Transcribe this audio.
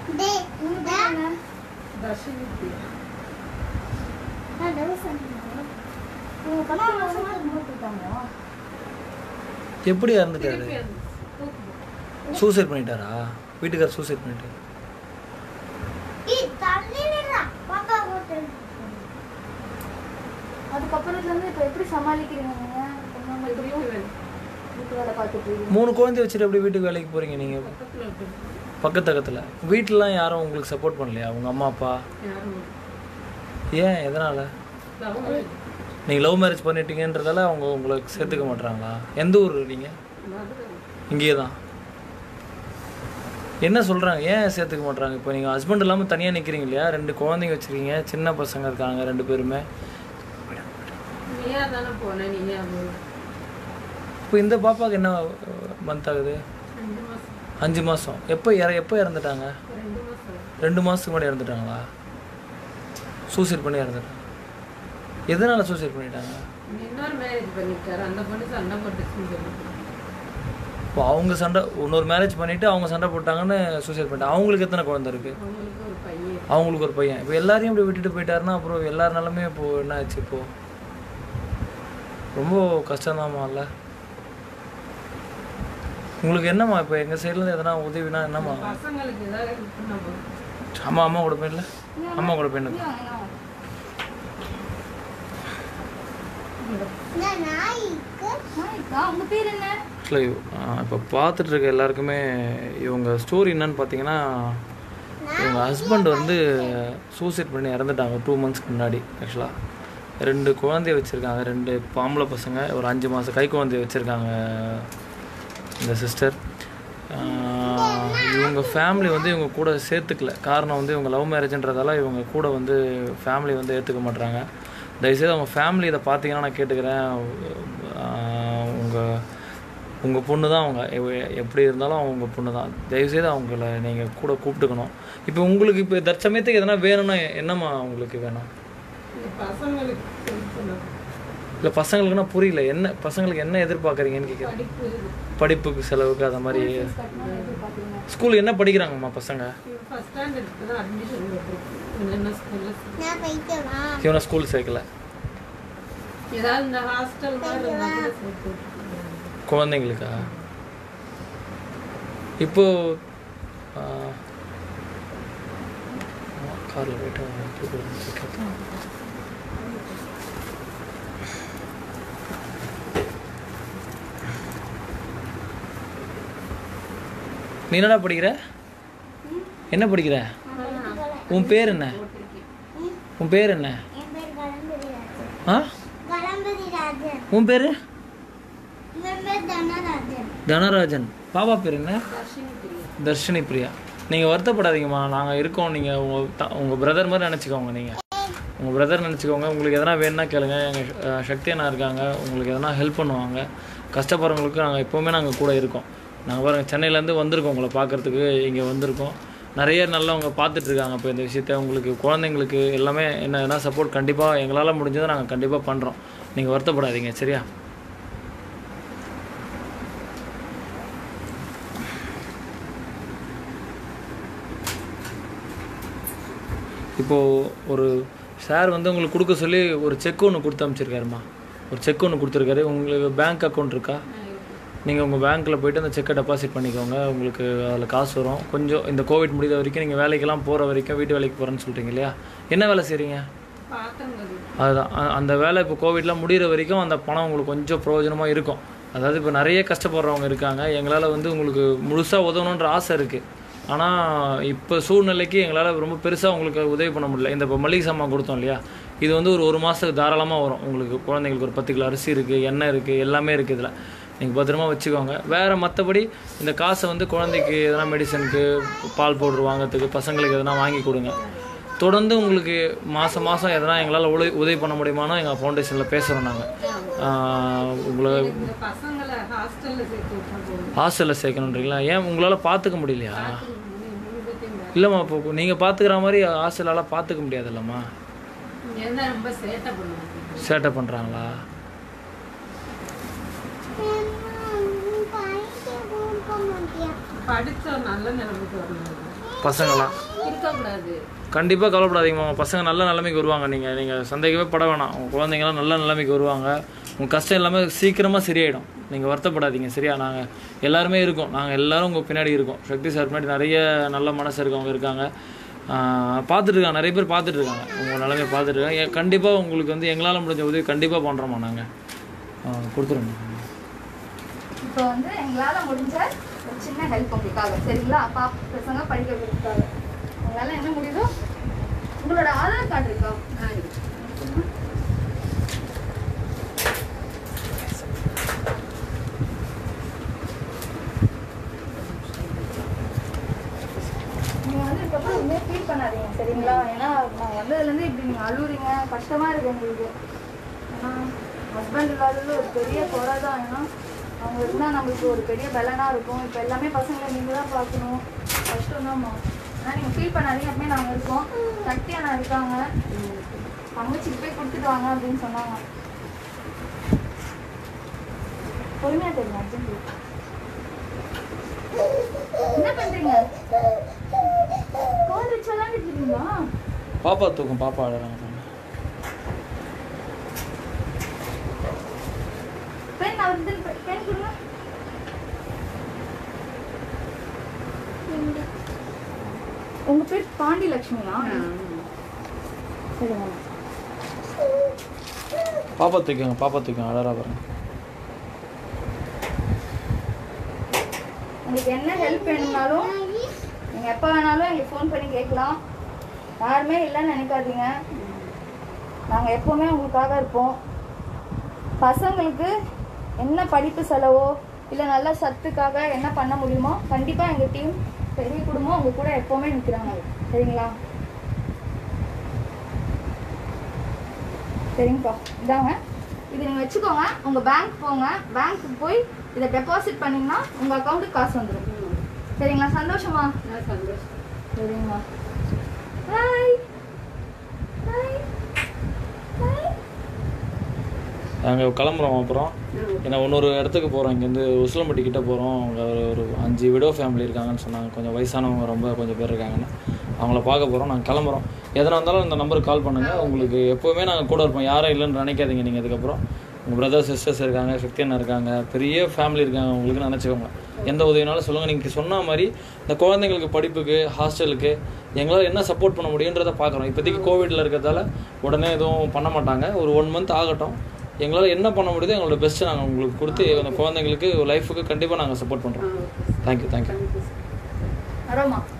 டேய் இந்த தர்ஷினி பிரியா. நான் டவுஸ் உங்க பத்து மாசமா போட்டுட்டாங்க எப்படி இறந்துட்டாரு திருப்பி அந்த தூக்கு. சூசைட் பண்ணிட்டாரா வீட்டுக்கார் சூசைட் பண்ணிட்டாரு ஏய் தள்ளிடுறா பாப்பா போட்டு அதுக்கப்புறத்துல இருந்து இப்போ எப்படி சமாளிக்கிறீங்க நீங்க பொண்ணு எப்படியும் வேணும். வீட்டு வேலை பார்த்துட்டு இருக்கீங்க மூணு குழந்தை வச்சுட்டு எப்படி வீட்டுக்கு வேலைக்கு போகிறீங்க நீங்கள் பக்கத்துல இருக்கு. பக்கத்து பக்கத்தில் வீட்டிலலாம் யாரும் உங்களுக்கு சப்போர்ட் பண்ணலையா உங்கள் அம்மா அப்பா யாரும் ஏன் எதனால் அவங்க நீங்கள் லவ் மேரேஜ் பண்ணிட்டீங்கன்றதால அவங்க உங்களுக்கு சேர்த்துக்க மாட்றாங்களா எந்த ஊர் நீங்கள் மதுரை. இங்கேயே தான் என்ன சொல்கிறாங்க ஏன் சேர்த்துக்க மாட்றாங்க இப்போ நீங்கள் ஹஸ்பண்ட் இல்லாமல் தனியாக நிற்கிறீங்க இல்லையா ரெண்டு குழந்தைங்க வச்சுருக்கீங்க சின்ன பசங்க இருக்காங்க ரெண்டு பேருமே நீயா தானே போன நீயா போ. இப்போ இந்த பாப்பாவுக்கு என்ன மந்த் ஆகுது ரெண்டு மாசம் அஞ்சு மாதம் எப்போ இற எப்போ இறந்துட்டாங்க ரெண்டு மாசம் ரெண்டு மாதத்துக்கு முன்னாடி இறந்துட்டாங்களா சூசைட் பண்ணி இறந்துட்டாங்க எதனால் சூசைட் பண்ணிட்டாங்க இன்னொரு மேரேஜ் பண்ணிட்டாரு அந்த பொண்ணு சண்டை போட்டுச்சுன்னு சொல்லி இப்போ அவங்க சண்டை இன்னொரு மேரேஜ் பண்ணிவிட்டு அவங்க சண்டை போட்டாங்கன்னு சூசைட் பண்ணிட்டாங்க அவங்களுக்கு எத்தனை குழந்தை இருக்குது அவங்களுக்கு ஒரு பையன் அவங்களுக்கு ஒரு பையன் இப்போ எல்லாரையும் இப்படி விட்டுட்டு போயிட்டாருன்னா அப்புறம் எல்லார் நிலமே இப்போ என்ன ஆச்சு இப்போ ரொம்ப கஷ்டம்தாம்மா இல்ல உங்களுக்கு என்னம்மா இப்போ எங்கள் சைட்லேருந்து எதனா உதவினா என்னம்மா பசங்களுக்கு ஏதாவது help பண்ண போதும் அம்மா அம்மா கூட போயிடல அம்மா கூட போயிடல இந்த நாய்க்கு நாய்க்கா உங்க பேர் என்ன ஆக்சுவலி இப்போ பார்த்துட்டு இருக்க எல்லாருக்குமே இவங்க ஸ்டோரி என்னன்னு பார்த்தீங்கன்னா இவங்க ஹஸ்பண்ட் வந்து சூசைட் பண்ணி இறந்துட்டாங்க டூ மந்த்ஸ்க்கு முன்னாடி ஆக்சுவலாக ரெண்டு குழந்தைய வச்சுருக்காங்க ரெண்டு பாம்பளை பசங்க ஒரு அஞ்சு மாதம் கை குழந்தைய வச்சுருக்காங்க இந்த சிஸ்டர் இவங்க ஃபேமிலி வந்து இவங்க கூட சேர்த்துக்கல காரணம் வந்து இவங்க லவ் மேரேஜ்ன்றதால இவங்க கூட வந்து ஃபேமிலி வந்து ஏற்றுக்க மாட்றாங்க தயவுசெய்து அவங்க ஃபேமிலி இதை பார்த்தீங்கன்னா நான் கேட்டுக்கிறேன் உங்கள் உங்கள் பொண்ணு தான் அவங்க எவ- எப்படி இருந்தாலும் அவங்க உங்கள் பொண்ணு தான் தயவுசெய்து அவங்கள நீங்கள் கூட கூப்பிட்டுக்கணும் இப்போ உங்களுக்கு இப்போ தற்சமயத்துக்கு எதனா வேணும்னா என்னம்மா உங்களுக்கு வேணும் இந்த பசங்களுக்கு help பண்ண இல்லை பசங்களுக்குன்னா புரியல என்ன பசங்களுக்கு என்ன எதிர்பார்க்குறீங்கன்னு கேட்குறேன் படிப்பு படிப்புக்கு செலவுக்கு அந்த மாதிரி கட்டணும் எதிர்பார்க்குறீங்க ஸ்கூல் என்ன படிக்கிறாங்கம்மா பசங்க ஃபர்ஸ்ட் ஸ்டாண்டர்ட் தான் அட்மிஷன் போட்டிருக்கு என்னென்ன ஸ்கூல்ல நான் போய்க்கவா இவனை ஸ்கூல் சேர்க்கல ஏதாவது இந்த ஹாஸ்டல் மாதிரி இருந்தா கூட சேர்த்து விட்டுருங்க. குழந்தைங்களுக்கா இப்போ காரில் போயிட்டு அவனை தூக்கிட்டு வந்து கேட்கலாம். நீ என்னடா படிக்கிற என்ன படிக்கிற உன் பேர் என்ன உன் பேர் என்ன என் பேர் கலம்பதி ராஜன் ஆ கலம்பதி ராஜன் உன் பேர் இவன் பேர் தனராஜன் தனராஜன் பாப்பா பேர் என்ன தர்ஷினி பிரியா தர்ஷினி பிரியா நீங்கள் வருத்தப்படாதீங்கம்மா நாங்கள் இருக்கோம் நீங்கள் உங்கள் த உங்கள் பிரதர் மாதிரி நினச்சிக்கோங்க நீங்கள் உங்கள் பிரதர் நினச்சிக்கோங்க உங்களுக்கு எதனா வேணும்னா கேளுங்க எங்கள் சக்தி அண்ணா இருக்காங்க உங்களுக்கு எதனா ஹெல்ப் பண்ணுவாங்க கஷ்டப்படுறவங்களுக்கு நாங்கள் எப்போவுமே நாங்கள் கூட இருக்கோம் நாங்கள் பாருங்கள் சென்னையிலேருந்து வந்திருக்கோம் உங்களை பார்க்குறதுக்கு இங்கே வந்திருக்கோம் நிறைய நல்லவங்க பார்த்துட்டு இருக்காங்க இப்போ இந்த விஷயத்த உங்களுக்கு குழந்தைங்களுக்கு எல்லாமே என்ன எதனா சப்போர்ட் கண்டிப்பாக எங்களால் முடிஞ்சதை நாங்கள் கண்டிப்பாக பண்ணுறோம் நீங்கள் வருத்தப்படாதீங்க சரியா இப்போது ஒரு சார் வந்து உங்களுக்கு கொடுக்க சொல்லி ஒரு செக் ஒன்று கொடுத்து அனுப்பிச்சிருக்காருமா ஒரு செக் ஒன்று கொடுத்துருக்காரு உங்களுக்கு பேங்க் அக்கௌண்ட் இருக்கா நீங்கள் உங்கள் பேங்க்கில் போயிட்டு அந்த செக்கை டெபாசிட் பண்ணிக்கோங்க உங்களுக்கு அதில் காசு வரும் கொஞ்சம் இந்த கோவிட் முடிந்த வரைக்கும் நீங்கள் வேலைக்கெல்லாம் போகிற வரைக்கும் வீட்டு வேலைக்கு போகிறேன்னு சொல்கிறீங்க இல்லையா என்ன வேலை செய்கிறீங்க பாத்திரம் கழுவு. அதுதான் அ- அந்த வேலை இப்போ கோவிட்லாம் முடிகிற வரைக்கும் அந்த பணம் உங்களுக்கு கொஞ்சம் பிரயோஜனமாக இருக்கும் அதாவது இப்போ நிறைய கஷ்டப்படுறவங்க இருக்காங்க எங்களால் வந்து உங்களுக்கு முழுசாக உதவணுன்ற ஆசை இருக்குது ஆனால் இப்போ சூழ்நிலைக்கு எங்களால் ரொம்ப பெருசாக உங்களுக்கு உதவி பண்ண முடியல இந்த இப்போ மளிகை சாமான் கொடுத்தோம் இல்லையா இது வந்து ஒரு ஒரு மாதத்துக்கு தாராளமாக வரும் உங்களுக்கு குழந்தைங்களுக்கு ஒரு பத்து கிலோ அரிசி இருக்குது எண்ணெய் இருக்குது எல்லாமே இருக்குது இதில் நீங்கள் பத்திரமா வச்சுக்கோங்க வேறு மற்றபடி இந்த காசை வந்து குழந்தைக்கு எதனா மெடிசனுக்கு பால் பவுடர் வாங்குறதுக்கு பசங்களுக்கு எதனா வாங்கி கொடுங்க தொடர்ந்து உங்களுக்கு மாதம் மாதம் எதனா எங்களால் உதவி உதவி பண்ண முடியுமானோ எங்கள் ஃபவுண்டேஷனில் பேசுகிறோம் நாங்கள் உங்களை இந்த பசங்களை ஹாஸ்டல்ல சேர்த்து விட்டா போதும் ஹாஸ்டலில் சேர்க்கணுன்றீங்களா ஏன் உங்களால் பார்த்துக்க முடியலையா முழுவதையும் இல்லைம்மா இப்போ நீங்கள் பார்த்துக்கிற மாதிரி ஹாஸ்டலால் பார்த்துக்க முடியாதுல்லம்மா என்ன ரொம்ப சேட்டை பண்ணுவாங்க சேட்டை பண்ணுறாங்களா படிக்க கொடுக்க மாட்டியா படிச்ச ஒரு நல்ல நிலைமைக்கு வரணும் பசங்களாம் இருக்கக்கூடாது கண்டிப்பாக கவலைப்படாதீங்கம்மா உங்கள் பசங்க நல்ல நிலைமைக்கு வருவாங்க நீங்கள் நீங்கள் சந்தேகமே பட வேணாம் உங்கள் குழந்தைங்களாம் நல்ல நிலைமைக்கு வருவாங்க உங்கள் கஷ்டம் எல்லாமே சீக்கிரமாக சரியாயிடும் நீங்கள் வருத்தப்படாதீங்க சரியா நாங்கள் எல்லாருமே இருக்கோம் நாங்கள் எல்லாரும் உங்கள் பின்னாடி இருக்கோம் சக்தி சார் பின்னாடி நிறைய நல்ல மனசு இருக்கவங்க இருக்காங்க ஆஹ் பார்த்துட்டு இருக்காங்க நிறைய பேர் பார்த்துட்டு இருக்காங்க உங்கள் நிலைமையை பார்த்துட்டு இருக்காங்க கண்டிப்பாக உங்களுக்கு வந்து எங்களால் முடிஞ்ச உதவி கண்டிப்பாக பண்ணுறோம்மா நாங்கள் கொடுத்துருங்க இப்போ வந்து எங்களால முடிஞ்ச ஒரு சின்ன ஹெல்ப் உங்களுக்காக சரிங்களா அப்பா பசங்க படிக்க வைக்கிறதுக்காக உங்களால என்ன முடியுதோ உங்களோட ஆதார் கார்டு இருக்கா ஆ, இருக்கு. நீங்க வந்து இதுக்கப்புறம் எதுவுமே ஃபீல் பண்ணாதீங்க சரிங்களா ஏன்னா நான் வந்ததுலேருந்து இப்படி நீங்க அழுவுறீங்க கஷ்டமா இருக்கு எங்களுக்கு ஏன்னா ஹஸ்பண்ட் இல்லாதது ஒரு பெரிய குறை தான் ஏன்னா அவங்க இருந்தால் நம்மளுக்கு ஒரு பெரிய பலனா இருக்கும் இப்போ எல்லாமே பசங்களை நீங்க தான் பார்க்கணும் கஷ்டம் தான்மா ஆனால் நீங்கள் ஃபீல் பண்ணாதீங்க எப்பவுமே நாங்கள் இருக்கோம் சக்தி அண்ணா இருக்காங்க தங்கச்சிக்கு போய் கொடுத்துட்டு வாங்க அப்படின்னு சொன்னாங்க பொறுமையா தெரியும் அர்ஜென்ட் என்ன பண்றீங்க கால் வச்சு விளாண்டுட்டு இருக்கீங்களா பாப்பா தூக்கம் பாப்பா அழகாங்க பெண் அவர் பெண் கொடுங்க உங்க பேர் பாண்டி லட்சுமியா ஆ, சொல்லுங்க பாப்பா தூக்குங்க பாப்பா தூக்குங்க அழகா பாருங்க உங்களுக்கு என்ன ஹெல்ப் வேணும்னாலும் நீங்க எப்ப வேணாலும் எங்களுக்கு ஃபோன் பண்ணி கேட்கலாம் யாருமே இல்லைன்னு நினைக்காதீங்க நாங்க எப்பவுமே உங்களுக்காக இருப்போம் பசங்களுக்கு என்ன படிப்பு செலவோ இல்லை நல்ல சத்துக்காக என்ன பண்ண முடியுமோ கண்டிப்பா எங்க டீம் பெரிய குடும்பம் உங்க கூட எப்பவுமே நிற்கிறாங்க சரிங்களா சரிங்கப்பா இதாங்க இது நீங்கள் வச்சுக்கோங்க உங்கள் பேங்க் போங்க பேங்க்குக்கு போய் இதை டெபாசிட் பண்ணிங்கன்னா உங்கள் அக்கௌண்ட்டுக்கு காசு வந்துடும் சரிங்களா சந்தோஷமா நான் சந்தோஷம் சரிங்களா பாய் பாய் பாய் நாங்கள் கிளம்புறோம் அப்புறம் ஏன்னா இன்னொரு இடத்துக்கு போகிறோம் இங்கேருந்து உசிலம்பட்டி கிட்ட போகிறோம் அவங்க ஒரு ஒரு அஞ்சு விடோ ஃபேமிலி இருக்காங்கன்னு சொன்னாங்க கொஞ்சம் வயசானவங்க ரொம்ப கொஞ்சம் பேர் இருக்காங்கன்னு அவங்கள பார்க்க போகிறோம் நாங்கள் கிளம்புறோம் எதனா இருந்தாலும் இந்த நம்பருக்கு கால் பண்ணுங்கள் உங்களுக்கு எப்போவுமே நாங்கள் கூட இருப்போம் யாரும் இல்லைன்னு நினைக்காதீங்க நீங்கள் இதுக்கப்புறம் உங்கள் பிரதர் சிஸ்டர்ஸ் இருக்காங்க சக்தி அண்ணா இருக்காங்க பெரிய ஃபேமிலி இருக்காங்க உங்களுக்கு நினச்சிக்கோங்க எந்த உதவினாலும் சொல்லுங்கள் நீங்கள் சொன்ன மாதிரி இந்த குழந்தைங்களுக்கு படிப்புக்கு ஹாஸ்டலுக்கு எங்களால் என்ன சப்போர்ட் பண்ண முடியுன்றதை பார்க்குறோம் இப்போதைக்கு கோவிடில் இருக்கிறதால உடனே எதுவும் பண்ண மாட்டாங்க ஒரு ஒன் மந்த் ஆகட்டும் எங்களால் என்ன பண்ண முடியுதோ எங்களோட பெஸ்ட்டை நாங்கள் உங்களுக்கு கொடுத்து அந்த குழந்தைங்களுக்கு லைஃபுக்கு கண்டிப்பாக நாங்கள் சப்போர்ட் பண்ணுறோம் தேங்க்யூ தேங்க்யூ வரோமா